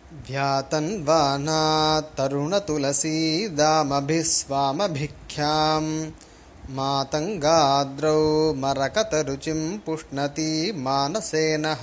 ध्यातन्वाना तरुणतुलसीदामभिः स्वामभिख्यां मातङ्गाद्रौ मरकतरुचिं पुष्णति मानसेनः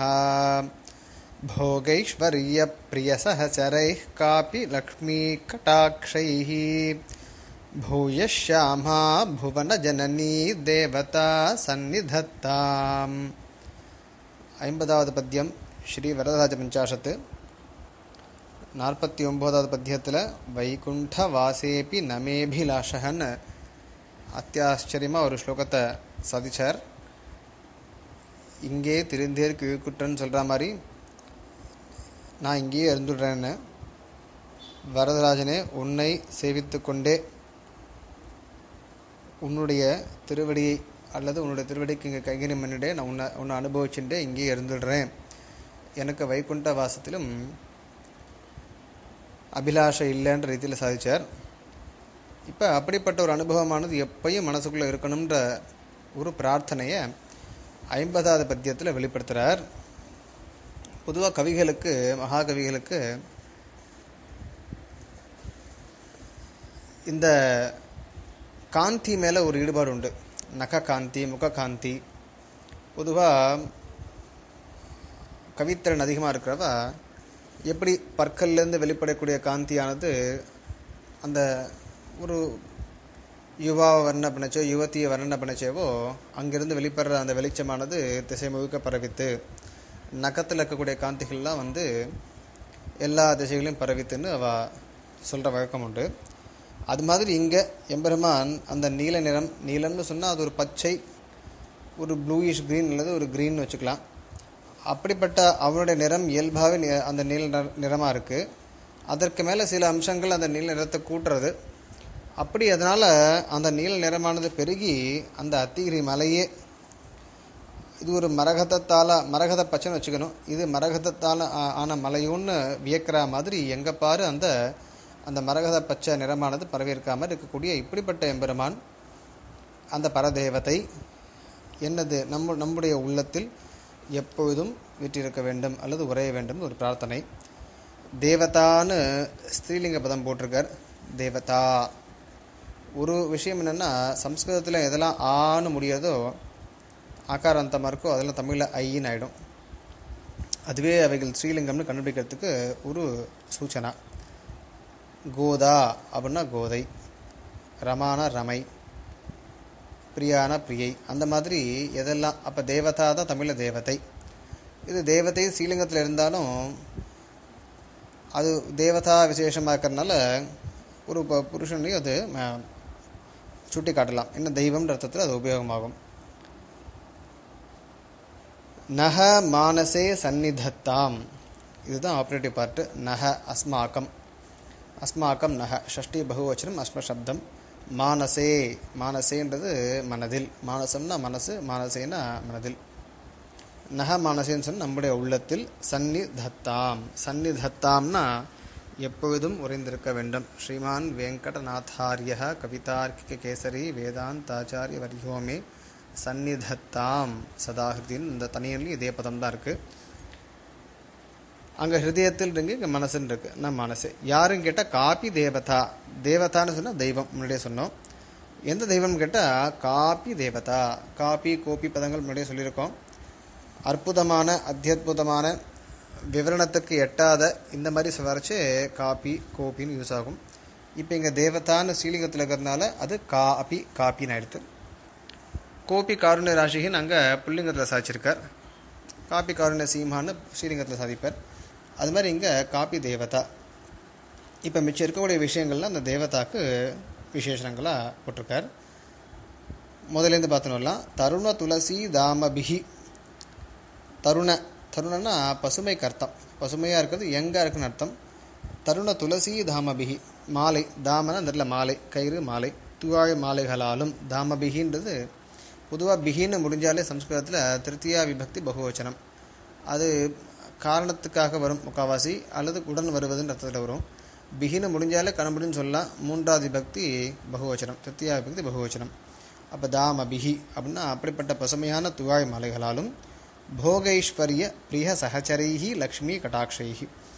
भोगैश्वर्यप्रियसहचरैः कापि लक्ष्मीकटाक्षैः भूयः श्यामा भुवनजननी देवता सन्निधत्ताम् ஐம்பதாவது பத்தியம் ஸ்ரீ வரதராஜ பஞ்சாஷத்து நாற்பத்தி ஒம்போதாவது பத்தியத்தில் வைகுண்ட வாசேபி நமேபிலாஷகன்னு அத்தியாச்சரியமாக ஒரு ஸ்லோகத்தை சாதிச்சார் இங்கே திருந்தேர் கிழக்குற்றன்னு சொல்கிற மாதிரி நான் இங்கேயே இருந்துடுறேன்னு வரதராஜனே உன்னை சேவித்து கொண்டே உன்னுடைய திருவடியை அல்லது உன்னுடைய திருவடிக்கு இங்கே கைகறி பண்ணிட்டே நான் உன்னை உன்னை அனுபவிச்சுட்டு இங்கேயே இருந்துடுறேன் எனக்கு வைகுண்ட வாசத்திலும் அபிலாஷை இல்லைன்ற ரீதியில் சாதிச்சார் இப்போ அப்படிப்பட்ட ஒரு அனுபவமானது எப்பயும் மனசுக்குள்ளே இருக்கணுன்ற ஒரு பிரார்த்தனையை ஐம்பதாவது பத்தியத்தில் வெளிப்படுத்துகிறார் பொதுவாக கவிகளுக்கு மகாகவிகளுக்கு இந்த காந்தி மேலே ஒரு ஈடுபாடு உண்டு நக காந்தி முக காந்தி பொதுவாக கவித்திறன் அதிகமாக இருக்கிறவ எப்படி பற்கள்லேருந்து வெளிப்படக்கூடிய காந்தியானது அந்த ஒரு யுவாவை வர்ண பண்ணச்சோ யுவத்தியை வர்ணனை பண்ணச்சேவோ அங்கிருந்து வெளிப்படுற அந்த வெளிச்சமானது திசை முழுக்க பரவித்து நகத்தில் இருக்கக்கூடிய காந்திகள்லாம் வந்து எல்லா திசைகளையும் பரவித்துன்னு அவ சொல்கிற வழக்கம் உண்டு அது மாதிரி இங்கே எம்பெருமான் அந்த நீல நிறம் நீலம்னு சொன்னால் அது ஒரு பச்சை ஒரு ப்ளூயிஷ் க்ரீன் அல்லது ஒரு க்ரீன் வச்சுக்கலாம் அப்படிப்பட்ட அவனுடைய நிறம் இயல்பாகவே நி- அந்த நீல நிற நிறமாக இருக்குது அதற்கு மேலே சில அம்சங்கள் அந்த நீல நிறத்தை கூட்டுறது அப்படி அதனால் அந்த நீல நிறமானது பெருகி அந்த அத்திகிரி மலையே இது ஒரு மரகதத்தால் மரகத பச்சைன்னு வச்சுக்கணும் இது மரகதத்தால் ஆ- ஆன மலையுன்னு வியக்கிற மாதிரி எங்கே பாரு அந்த அந்த மரகத பச்சை நிறமானது பரவியிருக்காமல் இருக்கக்கூடிய இப்படிப்பட்ட எம்பெருமான் அந்த பரதேவதை என்னது நம்ம நம்முடைய உள்ளத்தில் எப்பொழுதும் வீற்றிருக்க வேண்டும் அல்லது உரைய வேண்டும் ஒரு பிரார்த்தனை தேவதான்னு ஸ்ரீலிங்க பதம் போட்டிருக்கார் தேவதா ஒரு விஷயம் என்னென்னா சம்ஸ்கிருதத்தில் எதெல்லாம் ஆன்னு முடியாதோ ஆகாராந்தமாக இருக்கோ அதெல்லாம் தமிழில் ஐன்னு ஆகிடும் அதுவே அவைகள் ஸ்ரீலிங்கம்னு கண்டுபிடிக்கிறதுக்கு ஒரு சூச்சனா கோதா அப்படின்னா கோதை ரமான ரமை பிரியான பிரியை அந்த மாதிரி எதெல்லாம் அப்போ தேவதா தான் தமிழில் தேவதை இது தேவதை ஸ்ரீலிங்கத்தில் இருந்தாலும் அது தேவதா விசேஷமாக இருக்கிறதுனால ஒரு ப- புருஷனையும் அது ம- சுட்டி காட்டலாம் என்ன தெய்வம்ன்ற அர்த்தத்தில் அது உபயோகமாகும் நக மானசே சந்நிதத்தாம் இதுதான் ஆப்ரேட்டிவ் பார்ட்டு நக அஸ்மாக்கம் அஸ்மாக்கம் நக ஷஷ்டி பகுவச்சனம் அஸ்ம சப்தம் மானசே மானசேன்றது மனதில் மானசம்னா மனசு மானசேனா மனதில் நக மானசேன்னு சொன்ன நம்முடைய உள்ளத்தில் சந்நிதத்தாம் சந்நிதத்தாம்னா எப்பொழுதும் உறைந்திருக்க வேண்டும் ஸ்ரீமான் வெங்கடநாதாரிய கவிதார்க்கிக கேசரி வேதாந்தாச்சாரிய வரியோமே சந்நிதத்தாம் சதாகிருதின்னு இந்த தனியன்லையும் இதே பதம் தான் இருக்குது அங்கே ஹிருதயத்தில் இருக்கு இங்கே மனசுன்னு இருக்கு நான் மனசு யாருன்னு கேட்டால் காப்பி தேவதா தேவதான்னு சொன்னால் தெய்வம் முன்னாடியே சொன்னோம் எந்த தெய்வம்னு கேட்டால் காப்பி தேவதா காப்பி கோப்பி பதங்கள் முன்னாடியே சொல்லியிருக்கோம் அற்புதமான அத்தியுதமான விவரணத்துக்கு எட்டாத இந்த மாதிரி வரைச்சு காப்பி கோப்பின்னு யூஸ் ஆகும் இப்போ இங்கே தேவதான்னு ஸ்ரீலிங்கத்தில் இருக்கிறதுனால அது காப்பி காப்பின்னு ஆயிடுது கோபி காருண்ய ராசிகின்னு அங்கே புல்லிங்கத்தில் சாதிச்சிருக்கார் காப்பி காருண்ய சீமான்னு ஸ்ரீலிங்கத்தில் சாதிப்பார் அது மாதிரி இங்கே காப்பி தேவதா இப்போ மிச்சம் இருக்கக்கூடிய விஷயங்கள்லாம் அந்த தேவதாக்கு விசேஷங்களாக போட்டிருக்கார் முதலேருந்து பார்த்தோம்னா தருண துளசி தாமபிகி தருண தருணன்னா பசுமைக்கு அர்த்தம் பசுமையாக இருக்கிறது எங்கே இருக்குன்னு அர்த்தம் தருண துளசி தாமபிகி மாலை தாமன அந்த இடத்துல மாலை கயிறு மாலை துவாழ் மாலைகளாலும் தாமபிகின்றது பொதுவாக பிகின்னு முடிஞ்சாலே சம்ஸ்கிருதத்தில் திருத்தியா விபக்தி பகுவச்சனம் அது காரணத்துக்காக வரும் முக்காவாசி அல்லது உடன் வருவதுன்ற அர்த்தத்தில் வரும் பிகின்னு முடிஞ்சாலே கணபடின்னு சொல்லலாம் மூன்றாவது விபக்தி பகுவச்சனம் திருத்தியா விபக்தி பகுவச்சனம் அப்போ தாம பிகி அப்படின்னா அப்படிப்பட்ட பசுமையான துவாய் மலைகளாலும் போகைஸ்வரிய பிரிய சகச்சரைஹி லக்ஷ்மி கடாட்சைஹி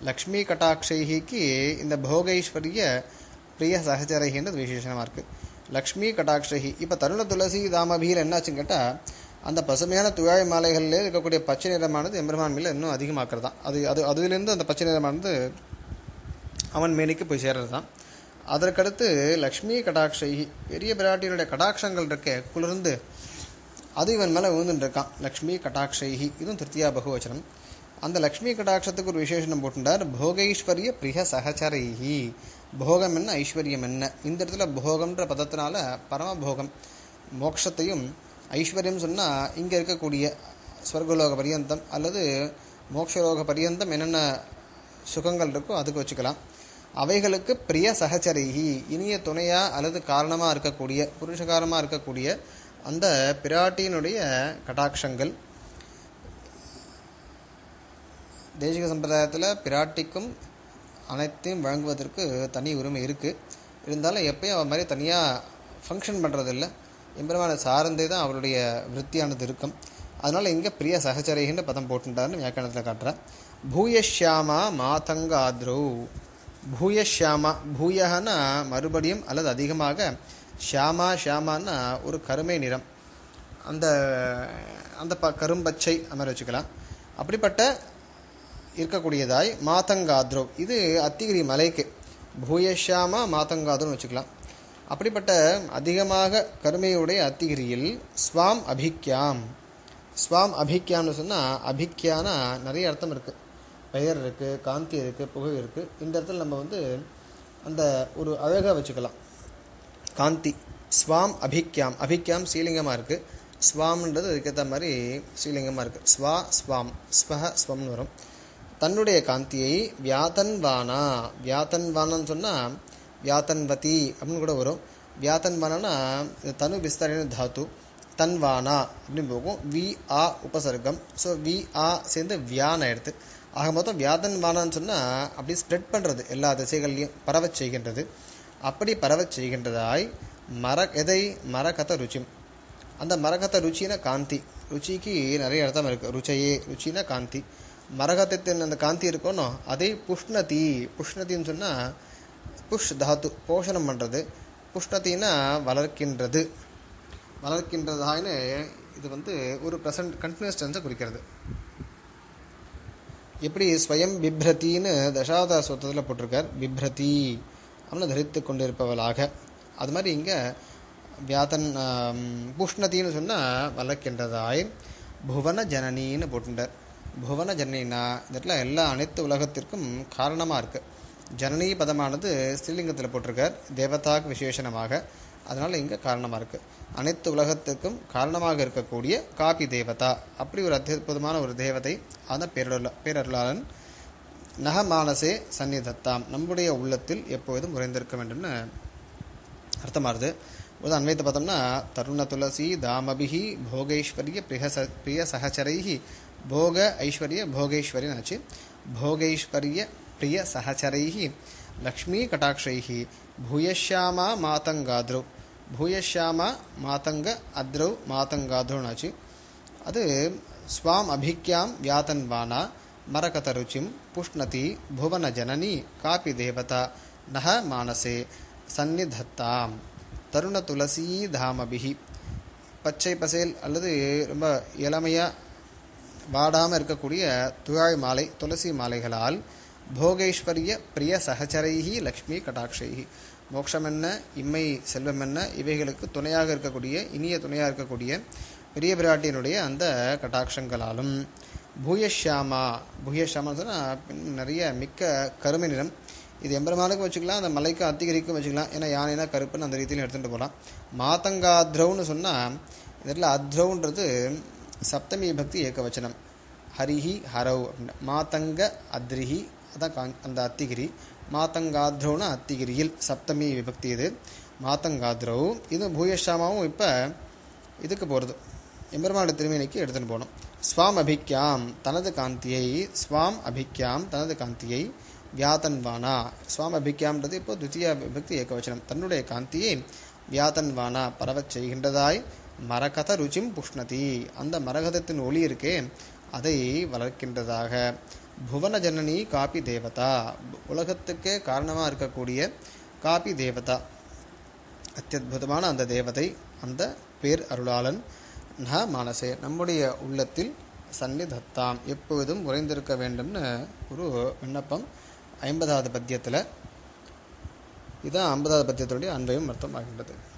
லக்ஷ்மி கட்டாட்சைக்கு இந்த போகைஸ்வரிய பிரிய சகச்சரைகின்றது விசேஷமாக இருக்குது லக்ஷ்மி கட்டாட்சகி இப்போ தருண துளசி தாமபியில் என்னாச்சுன்னு கேட்டால் அந்த பசுமையான துழாய் மாலைகளில் இருக்கக்கூடிய பச்சை நிறமானது எம்பெருமான் மேல இன்னும் அதிகமாக்குறது தான் அது அது அதுலேருந்து அந்த பச்சை நிறமானது அவன் மேனிக்கு போய் சேர்றது தான் அதற்கடுத்து லக்ஷ்மி கடாட்சகி பெரிய பிராட்டியினுடைய கடாட்சங்கள் இருக்கே குளிர்ந்து அது இவன் மேலே விழுந்துட்டு இருக்கான் லக்ஷ்மி கடாட்சைஹி இதுவும் திருத்தியா பகுவச்சனம் அந்த லக்ஷ்மி கடாட்சத்துக்கு ஒரு விசேஷனம் போட்டுட்டார் போகைஸ்வரிய பிரிய சகச்சரைஹி போகம் என்ன ஐஸ்வர்யம் என்ன இந்த இடத்துல போகம்ன்ற பதத்தினால பரமபோகம் மோட்சத்தையும் ஐஸ்வர்யம் சொன்னால் இங்கே இருக்கக்கூடிய ஸ்வர்கலோக பரியந்தம் அல்லது மோட்சலோக பரியந்தம் என்னென்ன சுகங்கள் இருக்கோ அதுக்கு வச்சுக்கலாம் அவைகளுக்கு பிரிய சகச்சரிகி இனிய துணையா அல்லது காரணமாக இருக்கக்கூடிய புருஷகாரமாக இருக்கக்கூடிய அந்த பிராட்டியினுடைய கடாட்சங்கள் தேசிக சம்பிரதாயத்தில் பிராட்டிக்கும் அனைத்தையும் வழங்குவதற்கு தனி உரிமை இருக்குது இருந்தாலும் எப்பயும் அவ மாதிரி தனியாக ஃபங்க்ஷன் பண்ணுறதில்ல எம்பெருமான சார்ந்தே தான் அவருடைய விற்த்தியானது இருக்கும் அதனால் இங்கே பிரிய சகச்சரிகின்ற பதம் போட்டுட்டாருன்னு வியாக்கரணத்தில் காட்டுறேன் பூயஷ்யாமா மாதங்காத்ரௌ பூயஷ்யாமா பூயகனா மறுபடியும் அல்லது அதிகமாக ஷியாமா ஷியாமான்னா ஒரு கருமை நிறம் அந்த அந்த ப கரும்பச்சை அந்த மாதிரி வச்சுக்கலாம் அப்படிப்பட்ட இருக்கக்கூடியதாய் மாதங்காத்ரோ இது அத்திகிரி மலைக்கு பூயஷாமா மாதங்காத்ரோன்னு வச்சுக்கலாம் அப்படிப்பட்ட அதிகமாக கருமையுடைய அத்திகிரியில் ஸ்வாம் அபிக்யாம் ஸ்வாம் அபிக்யாம்னு சொன்னால் அபிக்யானா நிறைய அர்த்தம் இருக்குது பெயர் இருக்குது காந்தி இருக்குது புகை இருக்குது இந்த இடத்துல நம்ம வந்து அந்த ஒரு அழகாக வச்சுக்கலாம் காந்தி ஸ்வாம் அபிக்யாம் அபிக்யாம் ஸ்ரீலிங்கமாக இருக்குது ஸ்வாம்ன்றது அதுக்கேற்ற மாதிரி ஸ்ரீலிங்கமாக இருக்குது ஸ்வா ஸ்வாம் ஸ்வஹ ஸ்வம்னு வரும் தன்னுடைய காந்தியை வியாதன்வானா வியாதன்வானான்னு சொன்னால் வியாதன்வதி அப்படின்னு கூட வரும் வியாதன்வானா இது தனு விஸ்தரின தாத்து தன்வானா அப்படின்னு போகும் வி ஆ உபசர்க்கம் ஸோ வி ஆ சேர்ந்து வியான் ஆயிடுது ஆக மொத்தம் வியாதன்வானான்னு சொன்னால் அப்படி ஸ்ப்ரெட் பண்ணுறது எல்லா திசைகள்லையும் பரவச் செய்கின்றது அப்படி பரவச் செய்கின்றதாய் மர எதை மரகத ருச்சிம் அந்த மரகத ருச்சினா காந்தி ருச்சிக்கு நிறைய அர்த்தம் இருக்குது ருச்சையே ருச்சினா காந்தி மரகதத்தின் அந்த காந்தி இருக்கணும் அதே புஷ்ணதி புஷ்ணத்தின்னு சொன்னால் புஷ் தாத்து போஷணம் பண்ணுறது புஷ்ணத்தின்னா வளர்க்கின்றது வளர்க்கின்றதான்னு இது வந்து ஒரு ப்ரெசன்ட் கண்டினியூஸ் டென்ஸை குறிக்கிறது எப்படி ஸ்வயம் பிப்ரத்தின்னு தசாவதா சொத்தத்தில் போட்டிருக்கார் பிப்ரதி அப்படின்னு தரித்து கொண்டிருப்பவளாக அது மாதிரி இங்கே வியாதன் புஷ்ணத்தின்னு சொன்னால் வளர்க்கின்றதாய் புவன ஜனனின்னு போட்டுட்டார் புவன ஜனனினா இந்த இடத்துல எல்லா அனைத்து உலகத்திற்கும் காரணமாக இருக்குது ஜனனி பதமானது ஸ்ரீலிங்கத்தில் போட்டிருக்கார் தேவதாக்கு விசேஷனமாக அதனால் இங்கே காரணமாக இருக்குது அனைத்து உலகத்துக்கும் காரணமாக இருக்கக்கூடிய காபி தேவதா அப்படி ஒரு அற்புதமான ஒரு தேவதை அந்த பேரருள பேரருளாளன் நகமானசே சந்நிதத்தாம் நம்முடைய உள்ளத்தில் எப்பொழுதும் உறைந்திருக்க வேண்டும்னு அர்த்தமாகுது ஒரு அன்வைத்த பார்த்தோம்னா தருண துளசி தாமபிஹி போகைஸ்வரிய பிரியச பிரிய சகச்சரைஹி போக ஐஸ்வர்ய போகைஸ்வரியனாச்சு போகைஸ்வர்ய பிரிய சகச்சரைஹி லக்ஷ்மீ கட்டாட்சைஹி பூயஷ்யாமா மாதங்காத்ரௌ பூயஷ்யாமா மாதங்க அத்ரௌ மாதங்காத்ரோனாச்சு அது ஸ்வாம் அபிக்யாம் வியாதன்வானா மரகத ருச்சிம் புஷ்ணதி புவன ஜனனி காபி தேவதா நக மானசே சந்நிதத்தாம் தருண துளசி தாமபிகி பச்சை பசேல் அல்லது ரொம்ப இளமையாக வாடாமல் இருக்கக்கூடிய துழாய் மாலை துளசி மாலைகளால் போகைஸ்வரிய பிரிய சகச்சரைஹி லக்ஷ்மி கடாட்சைஹி மோட்சம் என்ன இம்மை செல்வம் என்ன இவைகளுக்கு துணையாக இருக்கக்கூடிய இனிய துணையாக இருக்கக்கூடிய பெரிய பிராட்டியினுடைய அந்த கட்டாட்சங்களாலும் பூயஷாமா பூயஷாமான்னு சொன்னால் நிறைய மிக்க கருமை நிறம் இது எம்பெருமானுக்கும் வச்சுக்கலாம் அந்த மலைக்கும் அத்திகரிக்கும் வச்சுக்கலாம் ஏன்னா யானைனா கருப்புன்னு அந்த ரீதியிலும் எடுத்துகிட்டு போகலாம் மாதங்காத்ரௌன்னு சொன்னால் இதில் அத்ரௌன்றது சப்தமி பக்தி ஏகவச்சனம் ஹரிஹி ஹரவ் அப்படின்னு மாதங்க அத்ரிஹி அதான் கா அந்த அத்திகிரி மாதங்காத்ரௌனா அத்திகிரியில் சப்தமி விபக்தி இது மாதங்காத்ரௌ இது பூயஷாமாவும் இப்போ இதுக்கு போகிறது எம்பெருமானுடைய திருமேனிக்கு எடுத்துன்னு போகணும் ஸ்வாம் அபிக்யாம் தனது காந்தியை ஸ்வாம் அபிக்யாம் தனது காந்தியை வியாதன்வானா சுவாம அபிக்யாம்ன்றது இப்போ துத்திய விபக்தி ஏகவச்சனம் தன்னுடைய காந்தியை வியாதன்வானா பரவச் செய்கின்றதாய் மரகத ருச்சிம் புஷ்ணதி அந்த மரகதத்தின் ஒளி இருக்கே அதை வளர்க்கின்றதாக புவன ஜனனி காப்பி தேவதா உலகத்துக்கே காரணமாக இருக்கக்கூடிய காப்பி தேவதா அத்தியுதமான அந்த தேவதை அந்த பேர் அருளாளன் ந மானசே நம்முடைய உள்ளத்தில் சந்நிதத்தாம் எப்பொழுதும் உறைந்திருக்க வேண்டும்னு ஒரு விண்ணப்பம் ஐம்பதாவது பத்தியத்தில் இதுதான் ஐம்பதாவது பத்தியத்துடைய அன்பையும் அர்த்தம் ஆகின்றது